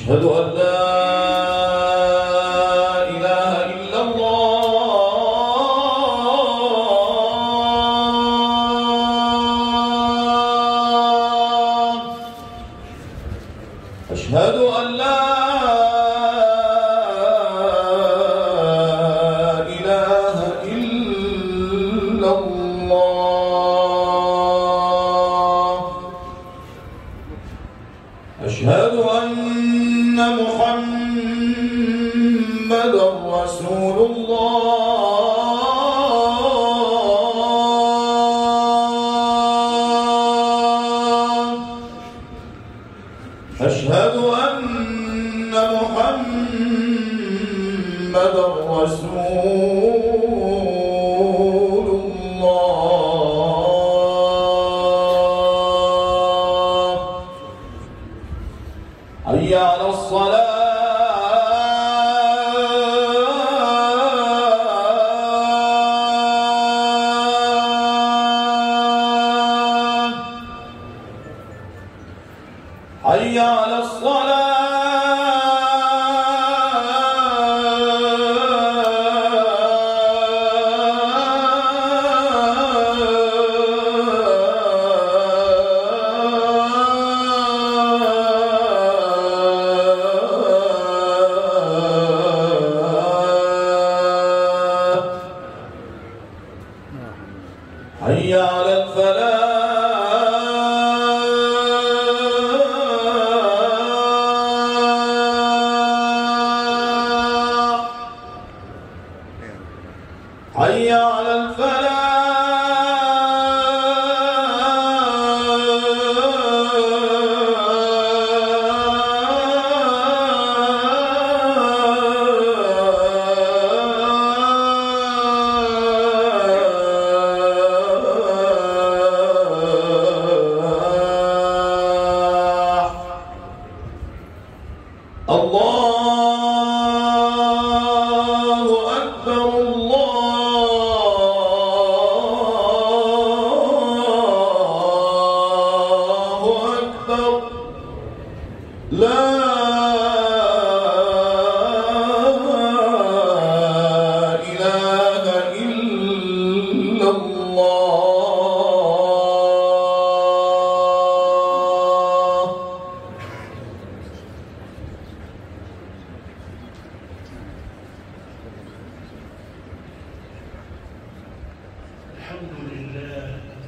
أشهد أن لا إله إلا الله أشهد أن لا إله إلا الله أشهد أن محمدا رسول الله أشهد أن محمدا رسول الله حي على الصلاة حي على الصلاة حي على الفلاح حي على الفلاح الله أكبر الله أكبر لا إله إلا الله الحمد لله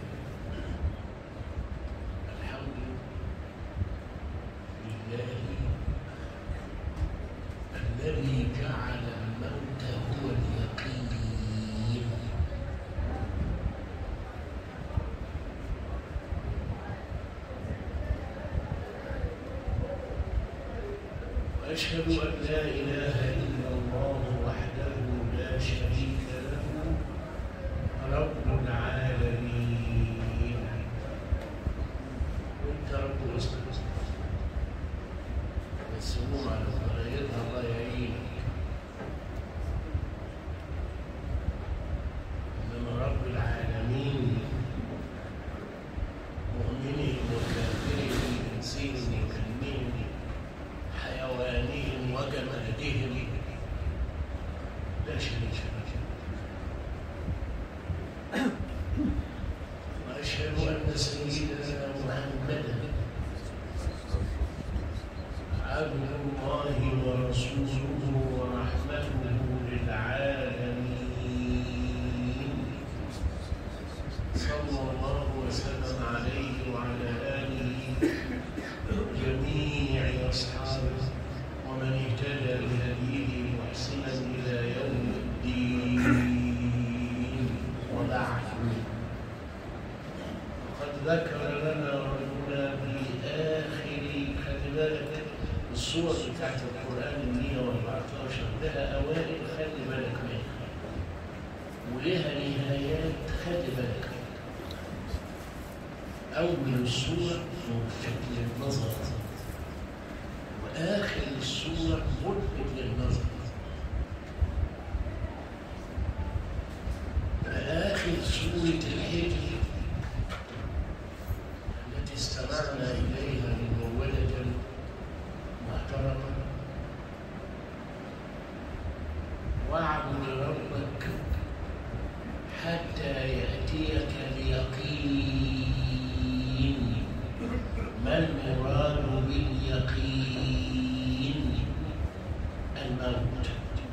الحمد لله الذي جعل الموت هو اليقين واشهد ان لا اله الا الله وحده لا شريك له رب العالمين وانت رب الاسلام السموم على قرايتها الله يعينك انما رب العالمين مؤمنهم وكافرهم انسهم وجنهم حيوانهم وجمادهم لا شريك له وأشهد أن سيدنا محمدا عبد الله ورسوله ورحمته للعالمين صلى الله وسلم عليه وعلى آله وجميع أصحابه ومن اهتدى بهديه محسنا إلى يوم الدين وبعد وقد ذكر لنا ربنا في آخر خلي بالك الصور بتاعت القرآن ال 114 لها أوائل خلي بالك منها ولها نهايات خلي بالك منها أول الصورة ملفت للنظر وآخر الصورة ملفت للنظر فآخر سورة الحجر التي استمعنا إليها ممولة محترمة المراد باليقين الموت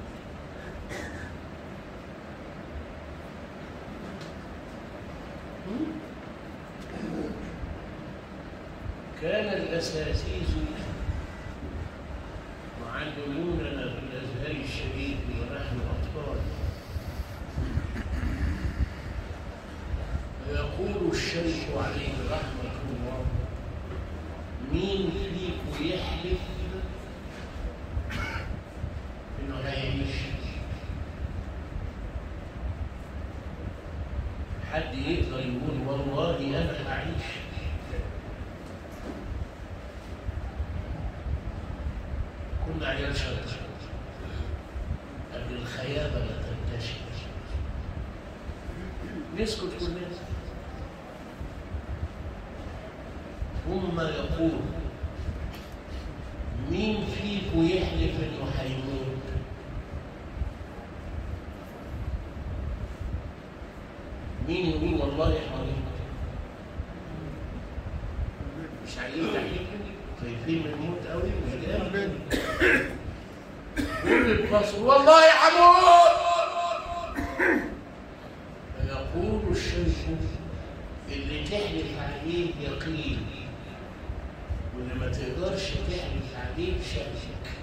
كان الأساتيز معلموننا في الأزهر الشريف ونحن أطفال ويقول الشيخ عليه رحمة الله مين فيكم يحلف إنه هيعيش حد يقدر يقول والله أنا هعيش كنا عيال شاطر قبل الخيابة لا تنتشر نسكت كلنا ثم يقول مين فيكم يحلف انه هيموت مين يقول والله هيموت مش عايزين تحليف خايفين من الموت قوي مش جاي كل الفصل والله هموت فيقول الشيخ اللي تحلف عليه يقين واللي ما تقدرش تحلف عليه شك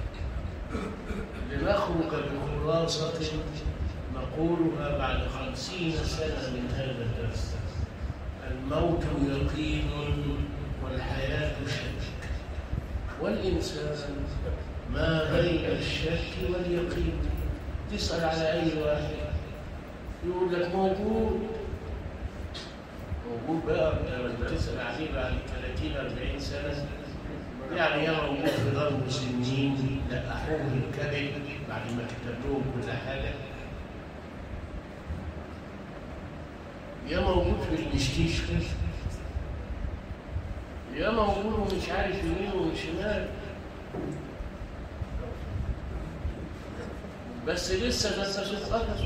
لنخرج بخلاصة نقولها بعد خمسين سنة من هذا الدرس الموت يقين والحياة شك والإنسان ما بين الشك واليقين تسأل على أي واحد يقول لك موجود موجود بقى لما تسأل عليه بعد 30 40 سنة يعني يا موجود في دار المسلمين لقحوه الكذب بعد ما كتب لهم كل حاجة يا موجود في المشتيش يا موجود ومش عارف يمين ومن شمال بس لسه ده تتقدر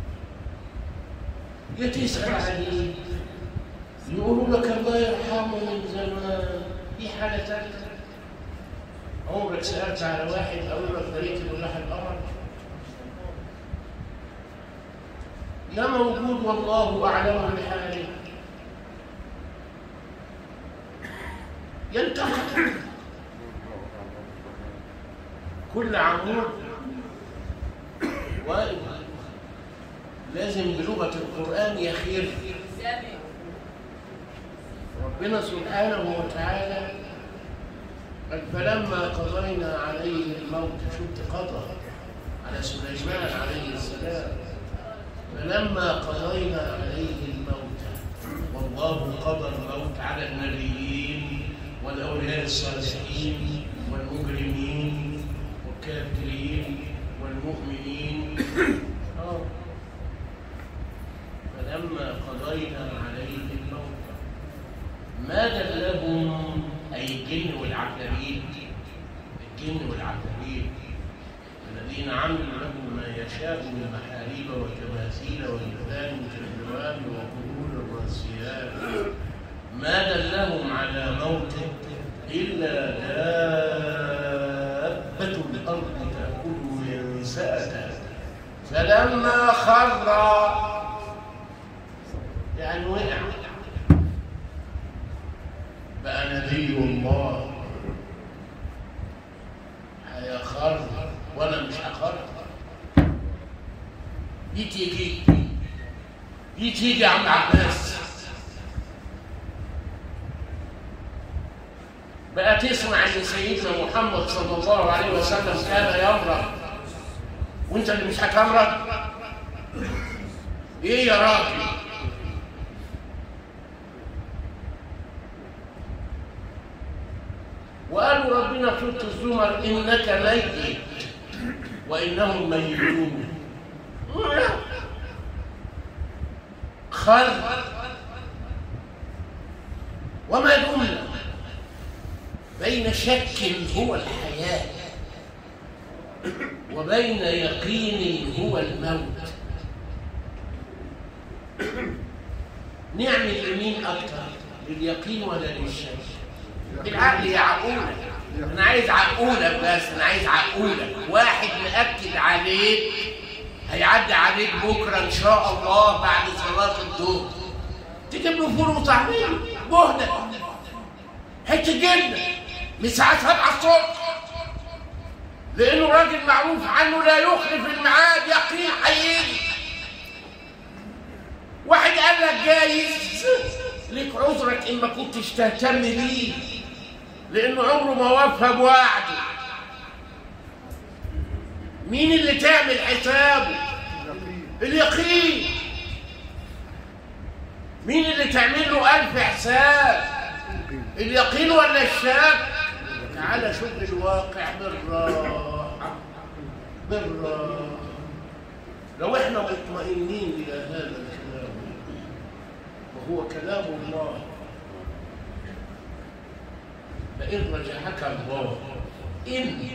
يا تسأل عليه يقولوا لك الله يرحمه من زمان في حاجة ثالثة عمرك سألت على واحد أقول لك بريت اللي راح القمر لا موجود والله أعلم بحاله ينتهي كل عمود واقف لازم بلغة القرآن يخير ربنا سبحانه وتعالى قال فلما قضينا عليه الموت شفت قضى على سليمان عليه السلام فلما قضينا عليه الموت والله قضى الموت على النبيين والأولياء الصالحين والمجرمين والكافرين والمؤمنين آه. فلما قضينا عليه الموت ما دلهم أي الجن والعفاريت الجن والعفاريت الذين عملوا له ما يشاء من محاريب وتماثيل وجفان كالجواب وقبول الراسيات ما دلهم على موته إلا دابة الأرض تأكل من سأته فلما خر يعني وقع بقى نبي الله هيخر وانا مش هخر دي تيجي دي تيجي يا عم عباس بقى تسمع ان سيدنا محمد صلى الله عليه وسلم كان يمرض وانت اللي مش هتمرض ايه يا راجل وقالوا ربنا في سوره الزمر انك ميت وانهم ميتون خلق وما دمنا بين شك هو الحياة وبين يقين هو الموت نعمل لمين أكثر لليقين ولا للشك بالعقل يا عقولة انا عايز عقولة بس انا عايز عقولة واحد مأكد عليك هيعدي عليك بكرة ان شاء الله بعد صلاة الظهر تجيب له فول وطعمية بهدى حتة جبنة من الساعة 7 الصبح لأنه راجل معروف عنه لا يخلف الميعاد يقين هيجي واحد قال لك جايز ليك عذرك إن ما كنتش تهتم بيه لأنه عمره ما وفى بوعده مين اللي تعمل حسابه اليقين مين اللي تعمل له ألف حساب اليقين ولا الشك تعالى شوف الواقع بالراحة بالراحة لو احنا مطمئنين إلى هذا الكلام وهو كلام الله فإن رجعك الله إن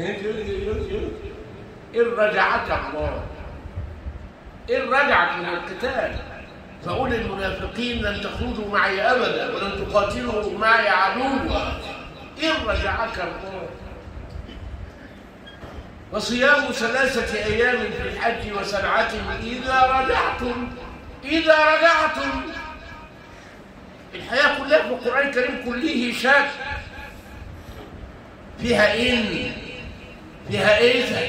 إن رجعك الله إن رجعك من القتال فقول المنافقين لن تخرجوا معي أبدا ولن تقاتلوا معي عدوا إن رجعك الله وصيام ثلاثة أيام في الحج وسبعة إذا رجعتم إذا رجعتم الحياة كلها في القرآن الكريم كله شك فيها إن فيها إذا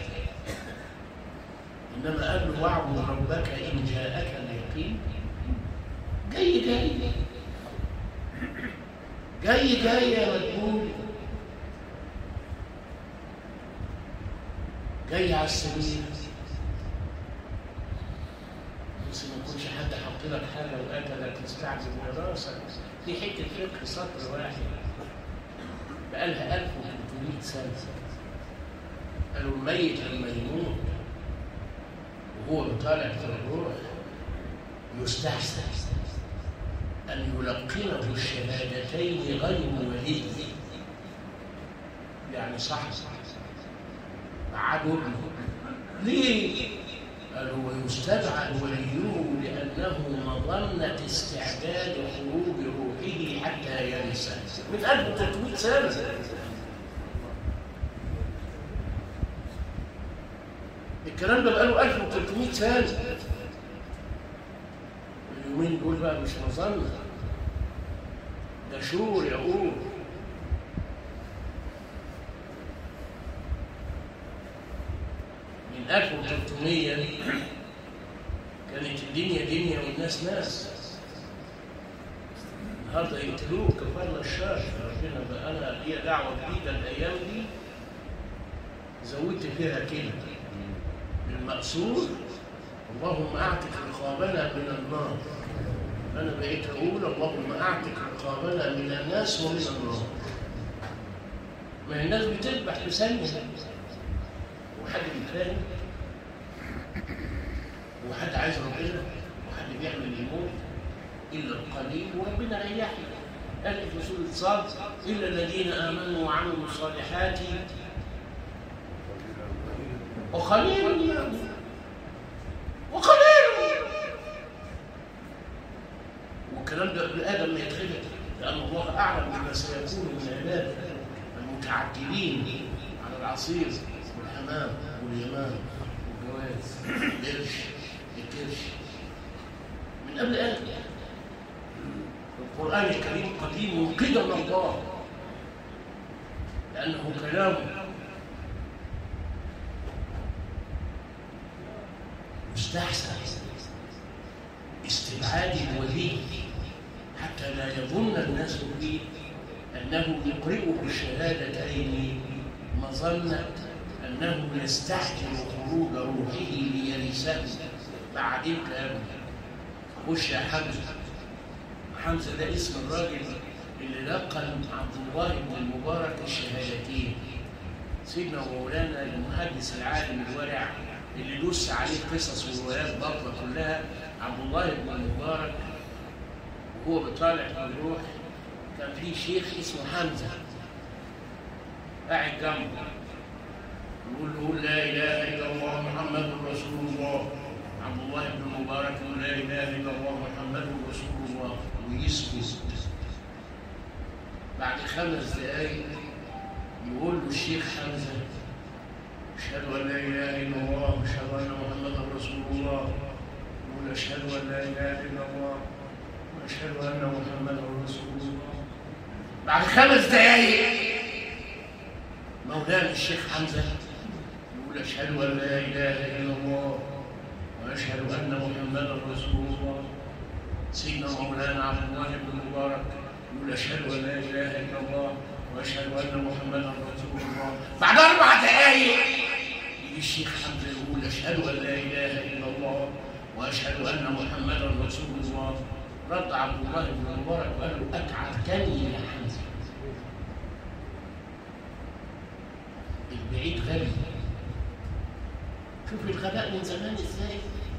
إنما قال له واعبد ربك إن جاءك اليقين جاي جاي جاي جاي يا مجنون جاي على السبيل بس ما يكونش حد حط لك حاجه وقتلك تستعجل براسك دي حته فقه سطر واحد بقالها 1300 سنه قالوا الميت لما يموت وهو بطالع في الروح يستحسن أن يلقنه الشهادتين غير ولي يعني صح عدو ليه؟ قالوا ويستبعد وليه لأنه مظنة استعداد خروج روحه حتى ينسى من 1300 سنة الكلام ده بقاله 1300 سنة اليومين دول بقى مش مظنة ده شهور يقول من 1300 كانت الدنيا دنيا والناس ناس النهارده يقتلوك كفرنا الشر ربنا بقى انا ليا دعوه جديده الايام دي زودت فيها كلمه المقصود اللهم اعتق رقابنا من النار انا بقيت اقول اللهم اعتق رقابنا من الناس ومن النار ما هي الناس بتذبح بثانيه وحد بيتفاهم وحد عايز ربنا وحد بيعمل يموت الا القليل وربنا ريحنا قال في سوره صاد الا الذين امنوا وعملوا الصالحات وقليل وقليل والكلام ده ابن ادم ما يتخلق لان الله اعلم بما سيكون من عباده المتعجلين على العصير والحمام واليمام والجواز القرش الكرش من قبل ادم القران الكريم قديم قدم الله لانه كلامه يستحسن استبعاد الولي حتى لا يظن الناس به انه يقرئه الشهادتين مظنه انه يستعجل خروج روحه ليرثه بعدين كلام خش يا حمزه حمزه ده اسم الراجل اللي لقن عبد الله بن المبارك الشهادتين سيدنا ومولانا المحدث العالم الورع اللي دس عليه قصص وروايات باطله كلها عبد الله بن المبارك وهو بيطالع في الروح كان في شيخ اسمه حمزه قاعد جنبه يقول له قول لا اله الا الله محمد رسول الله عبد الله بن المبارك يقول لا اله الا الله محمد رسول الله ويسكت بعد خمس دقايق يقول له الشيخ حمزة أشهد أن لا إله إلا الله وأشهد أن محمدا رسول الله يقول أشهد أن لا إله إلا الله وأشهد أن محمدا رسول الله بعد خمس دقايق مولانا الشيخ حمزة يقول أشهد أن لا إله إلا الله وأشهد أن محمدا رسول الله سيدنا مولانا عبد الله بن المبارك يقول أشهد أن لا إله إلا الله وأشهد أن محمدا رسول الله بعد أربع دقايق يجي الشيخ حمزة يقول أشهد أن لا إله إلا الله وأشهد أن محمدا رسول الله رد عبد الله بن المبارك وقال له أتعبتني يا حمزة البعيد غبي شوف الغباء من زمان ازاي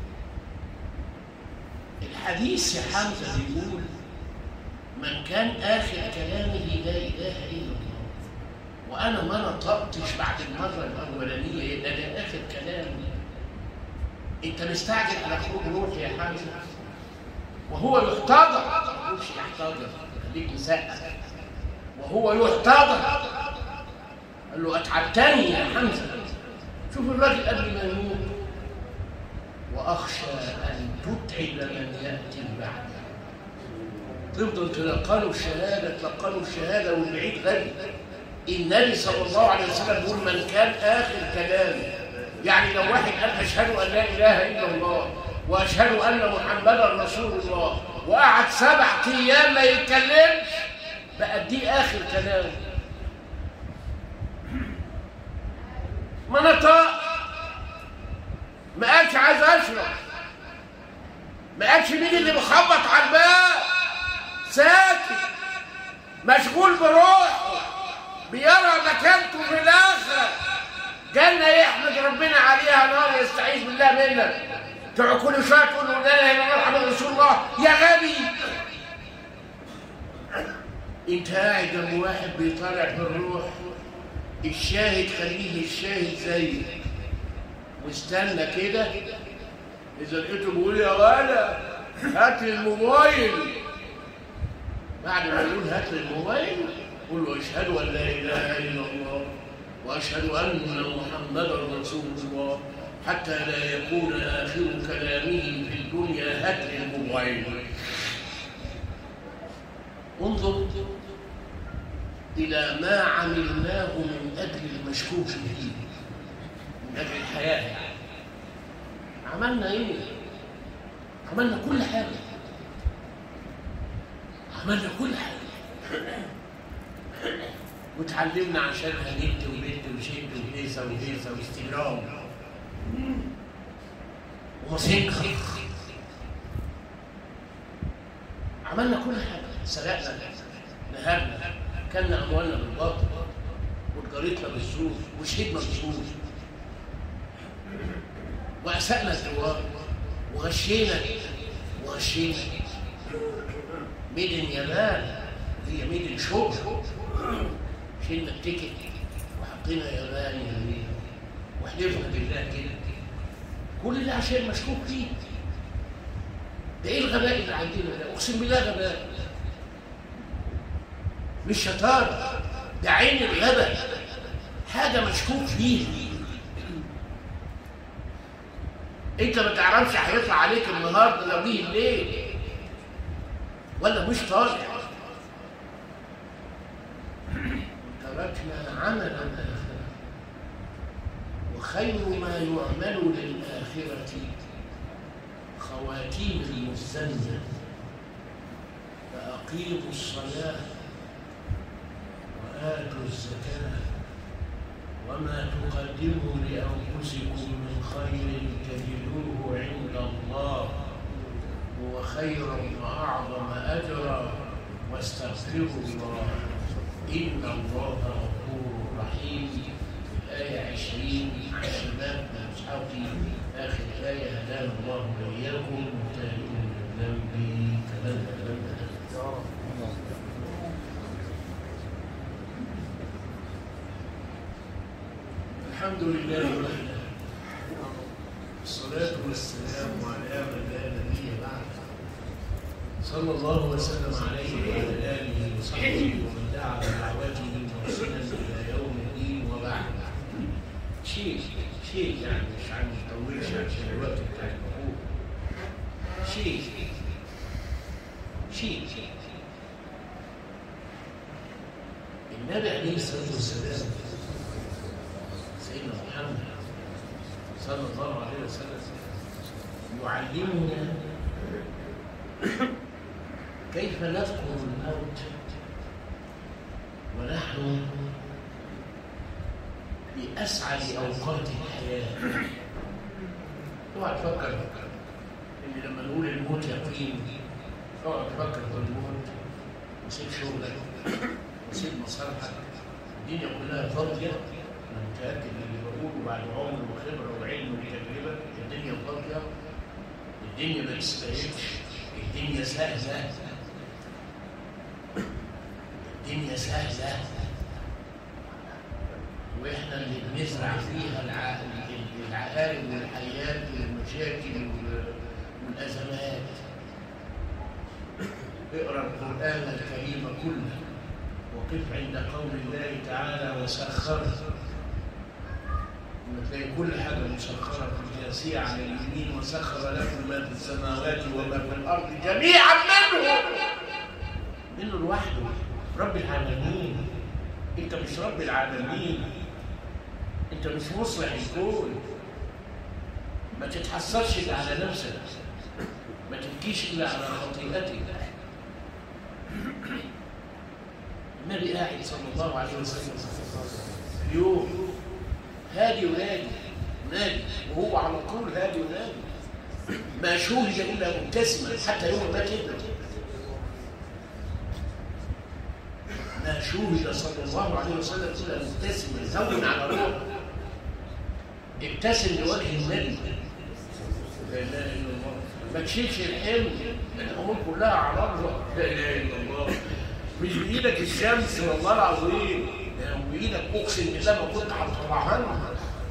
الحديث يا حمزه بيقول من كان اخر كلامه لا اله الا الله وانا ما نطقتش بعد المره الاولانيه ده ده اخر كلامي انت مستعجل على خروج روحي يا حمزه وهو يحتضر ما تقولش يحتضر خليك مسقف وهو يحتضر قال له اتعبتني يا حمزه شوف الراجل قبل ما يموت واخشى ان تتعب من ياتي بعد تفضل تلقنوا الشهاده تلقنوا الشهاده والبعيد غبي النبي صلى الله عليه وسلم يقول من كان اخر كلامه يعني لو واحد قال اشهد ان لا اله الا الله واشهد ان محمدا رسول الله وقعد سبع ايام ما يتكلمش بقى دي اخر كلامه ما نطق ما قالش عايز اشرب ما قالش مين اللي بيخبط على الباب ساكت مشغول بروحه بيرى مكانته في الاخره جنة يحمد ربنا عليها نار يستعيذ بالله منك تقعد كل شويه تقول له لا اله الا الله محمد رسول الله يا غبي انت قاعد جنب واحد بيطالع في الروح الشاهد خليه الشاهد زيك واستنى كده اذا لقيته بيقول يا ولا هات لي الموبايل بعد ما يقول هات لي الموبايل قول له اشهد ان لا اله الا الله واشهد ان محمدا رسول الله حتى لا يكون اخر كلامه في الدنيا هات لي الموبايل انظر إلى ما عملناه من أجل المشكوك فيه من أجل الحياة عملنا إيه؟ عملنا كل حاجة عملنا كل حاجة وتعلمنا عشانها نت وبنت وشد وهيصة وهيصة واستجرام وموسيقى عملنا كل حاجة سرقنا نهبنا كلنا اموالنا بالباطل واتجارتنا بالزور وشهدنا بالزور واسانا الجوار وغشينا وغشينا ميدن يابان هي ميدن شغل شلنا التيكت وحطينا يابان يمين وحلفنا بالله كده كل ده عشان مشكوك فيه ده ايه الغباء اللي عندنا ده اقسم بالله غباء مش شطارة ده عين الغبا حاجة مشكوك فيها انت ما تعرفش هيطلع عليك النهارده لو جه الليل ولا مش طالع تركنا عملا آخر وخير ما يعمل للآخرة خواتيم المستنزل فأقيموا الصلاة وآتوا الزكاة وما تقدموا لأنفسكم من خير تجدوه عند الله هو خيرا وأعظم أجرا واستغفروا الله إن الله غفور رحيم الآية عشرين عن شباب أصحابي آخر آية هدانا الله وإياكم وتائبون من ذنبي كمن ذنب الحمد لله وحده الصلاة والسلام على من لا نبي بعد صلى الله وسلم عليه وعلى آله وصحبه ومن دعا النبي عليه الصلاة والسلام سيدنا محمد صلى الله عليه وسلم يعلمنا كيف نذكر الموت ونحن بأسعد أوقات الحياة اوعى تفكر ان لما نقول الموت يقين اوعى تفكر في الموت وسيب شغلك وسيب مصالحك الدنيا كلها فاضيه انا متاكد ان اللي بقوله بعد عمر وخبره وعلم وتجربه الدنيا فاضيه الدنيا ما تستاهلش الدنيا سهله الدنيا سهله واحنا اللي بنزرع فيها الع- العقارب والحيات والمشاكل وال- والازمات اقرا القران الكريم كله وقف عند قول الله تعالى وسخر لما تلاقي كل حاجه مسخره في الجاسيه على اليمين وسخر لكم ما في السماوات وما في الارض جميعا منه منه لوحده رب العالمين انت مش رب العالمين انت مش مصلح الكون ما تتحسرش الا على نفسك ما تبكيش الا على خطيئتك النبي قاعد صلى الله عليه وسلم اليوم هادي ونادي نادي وهو على طول هادي ونادي ما شوهد الا مبتسما حتى يوم ما ابنه ما شوهد صلى الله عليه وسلم الا مبتسما هون على روحه ابتسم لوجه النبي لا اله الا الله ما تشيلش الحمل الامور كلها على الله لا اله الا الله مش بايدك الشمس والله العظيم لو بايدك اقسم بالله ما كنت هتطلعها لنا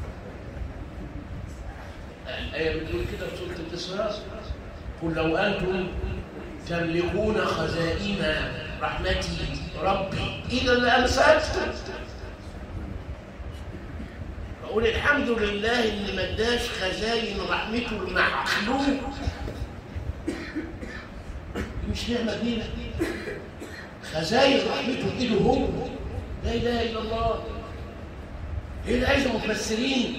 الايه بتقول كده في سوره الاسراء قل لو انتم تملكون خزائن رحمتي ربي اذا لامسكتم فقول الحمد لله ان ما اداش خزاين رحمته المخلوق دي مش نعمه كبيره خزاين رحمته بايده هو لا اله الا الله ايه اللي عايز مفسرين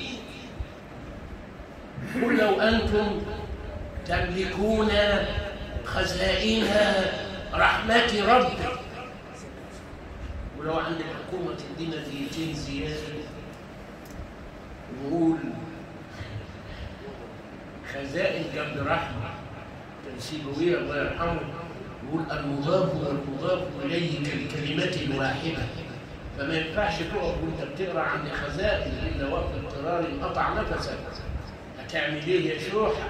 قل لو انتم تملكون خزائن رحمة ربك ولو عند الحكومة تدينا دقيقتين زيادة نقول خزائن جنب رحمة كان سيبويه الله يرحمه يقول المضاف والمضاف إليه كالكلمة الواحدة فما ينفعش تقف وانت بتقرا عن خزائن الا وقت اضطرار قطع نفسك هتعمل ايه يا شوحه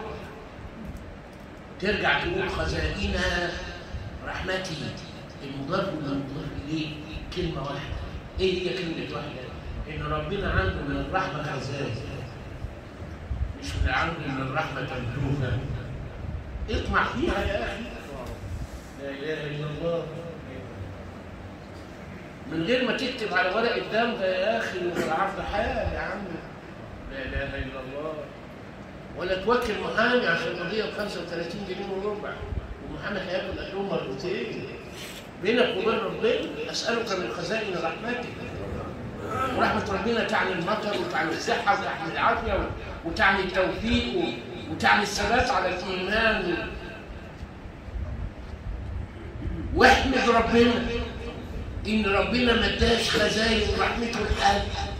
ترجع تقول خزائن رحمتي المضاف والمضاف اليه كلمه واحده ايه هي كلمه واحده ان ربنا عنده من الرحمه خزائن مش من عنده من الرحمه تملوكه اطمع فيها يا اخي لا اله الا الله من غير ما تكتب على ورق الدم ده يا اخي والعفو حال يا عم لا اله الا الله ولا توكل محامي عشان قضيه ب 35 جنيه وربع ومحامي هياكل اجرهم مرتين بينك وبين ربنا اسالك من خزائن رحمتك ورحمه ربنا تعني المطر وتعني الصحه وتعني العافيه وتعني التوفيق وتعني الثبات على الايمان واحمد ربنا ان ربنا ما اداش خزائن رحمته لحد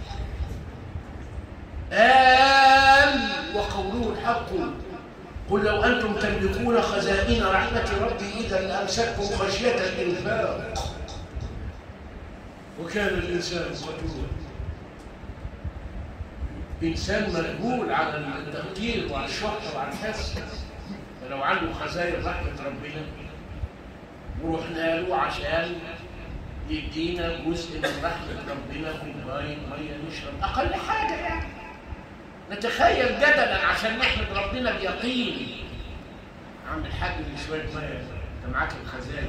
قال وقوله الحق قل لو انتم تملكون خزائن رحمه ربي اذا لامسكتم خشيه الانفاق وكان الانسان قتولا انسان مجبول على التقدير وعلى الشح وعلى الحس فلو عنده خزائن رحمه ربنا ورحنا له عشان يدينا جزء من رحمة ربنا كوباية مية نشرب أقل حاجة يعني نتخيل جدلا عشان نحمد ربنا بيقين عم الحاج اللي شوية مية أنت معاك الخزائن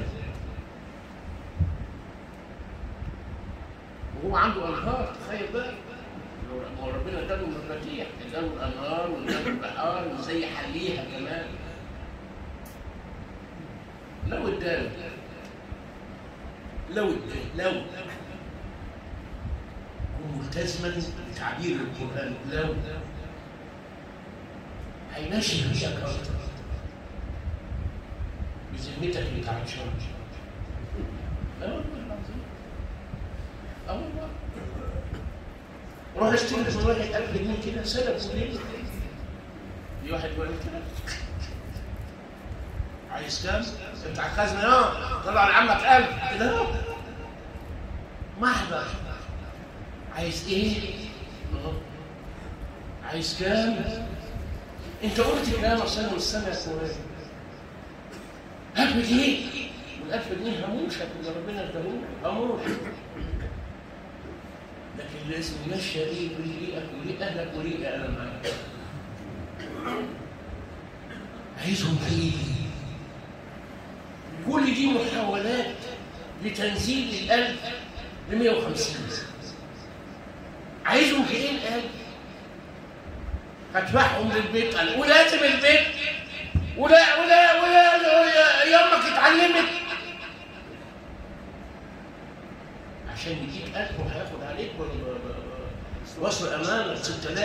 وهو عنده أنهار تخيل بقى هو ربنا اداله المفاتيح اداله الأنهار واداله البحار وزي حليها كمان لو اداله لو لو يكون ملتزما بتعبير القرآن لو هينشف فيك أكتر بذمتك بتاعت شر اه والله العظيم اه والله روح اشتري من واحد 1000 جنيه كده سلف ليه؟ في واحد يقول لك كده عايز كام؟ انت على الخزنه اه طلع لعمك 1000 كده اهو محضر عايز ايه؟ اهو. عايز كام؟ انت قلت كلام اصل انا مش سامع كويس 1000 جنيه وال1000 جنيه هموشك اللي ربنا اداهولك هموش لكن لازم ماشيه ليه وليه وليه اهلك وليه انا معاك عايزهم في ايه؟ كل دي محاولات لتنزيل الألف ل 150 عايزهم في ايه الألف؟ هدفعهم للبيت قال ولازم البيت ولا ولا ولا, ولا يامك اتعلمت عشان يديك ألف وهياخد عليك وصل أمانة 6000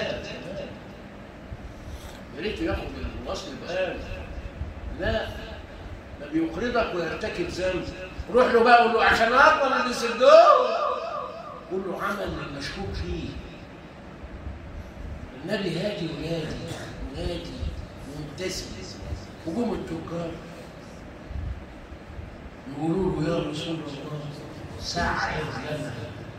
يا ريت ياخد الوصل بقال لا ده بيقرضك ويرتكب ذنب روح له بقى قول له عشان اضمن اللي سدوه قول له عمل المشكوك فيه النبي هادي ونادي ونادي ممتثل هجوم التجار يقولوا له يا رسول الله ساعة لنا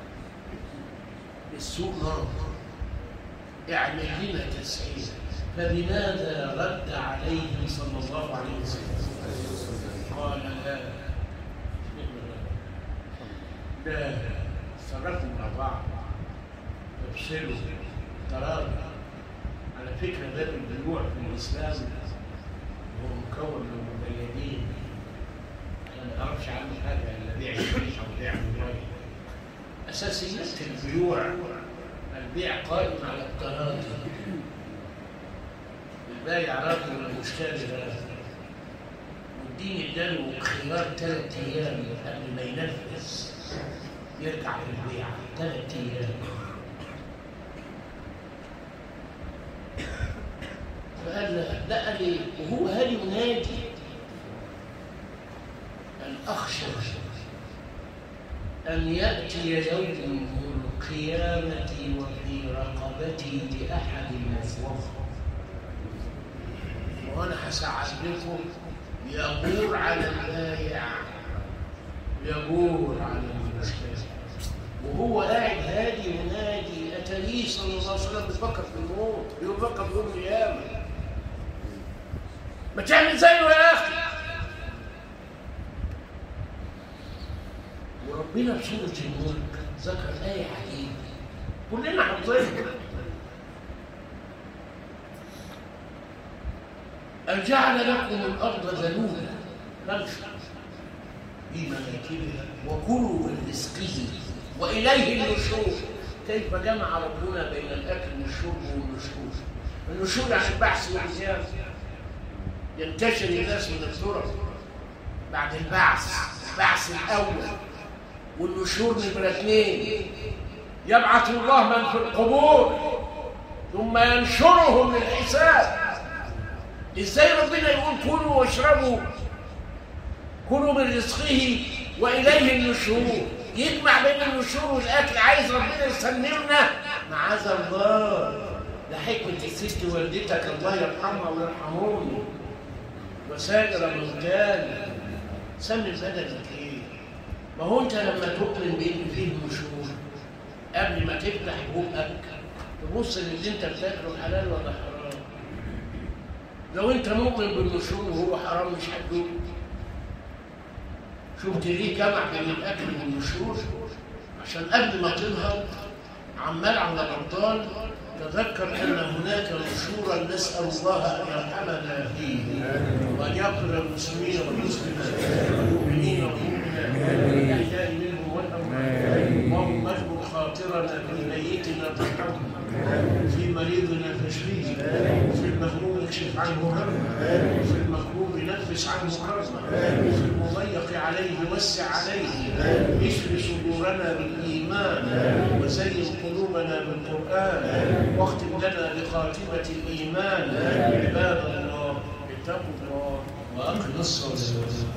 السوق نار اعمل لنا تسعير فبماذا رد عليه صلى الله عليه وسلم قال لا لا تصرفوا مع بعض تفصلوا تراضوا على فكرة باب البيوع في الإسلام هو مكون من مبينين أنا ما أعرفش عنه حاجة إلا بيع الريح أو بيع الموبايل أساسيات البيوع البيع قائم على التراضي البايع راضي والمشتري راضي والدين اداله خيار ثلاث ايام قبل ما ينفذ يرجع للبيع ثلاث ايام فقال لا لا قال لي وهو هادي ونادي أن أخشى أن يأتي يوم القيامة وفي رقبتي لأحد مفوض وأنا هساعد لكم يغور على البايع يغور على المشتري وهو قاعد هادي ونادي أتاريه صلى الله عليه وسلم بيفكر في الموت بيفكر في يوم القيامة ما تعمل زيه يا أخي وربنا في سورة الملك ذكر آية عجيبة كلنا حافظينها أن جعل لكم الأرض ذلولا فامشوا في مناكبها وكلوا من رزقه وإليه النشور كيف جمع ربنا بين الأكل والشرب والنشور النشور يعني البحث والحساب ينتشر الناس من الطرق بعد البعث البعث الأول والنشور نمرة اثنين يبعث الله من في القبور ثم ينشرهم للحساب ازاي ربنا يقول كلوا واشربوا كلوا من رزقه واليه النشور يجمع بين النشور والاكل عايز ربنا يسلمنا معاذ الله ده حكمه الست والدتك الله يرحمها ويرحموني وسائر من كان سمي بدنك ايه ما هو انت لما تؤمن بان فيه نشور قبل ما تفتح بقك تبص ان اللي انت بتاكله حلال ولا حرام لو انت مؤمن بالنشور وهو حرام مش هتدوق شفت ليه جمع بين الاكل والنشور عشان قبل ما تنهض عمال على بطال تذكر ان هناك نشورا نسال الله ان يرحمنا فيه وان يغفر المسلمين والمسلمات والمؤمنين والمؤمنات والاحياء منهم والاموات اللهم اجبر خاطرنا في ميتنا ترحمنا في مريضنا فاشفيه في المهموم اكشف عنه همه في المكروب نفس عنه كربه في المضيق عليه وسع عليه اشف صدور صدورنا بالإيمان وزين قلوبنا بالقرآن واختم لنا بخاتمة الإيمان عباد الله اتقوا الله وأقم الصلاة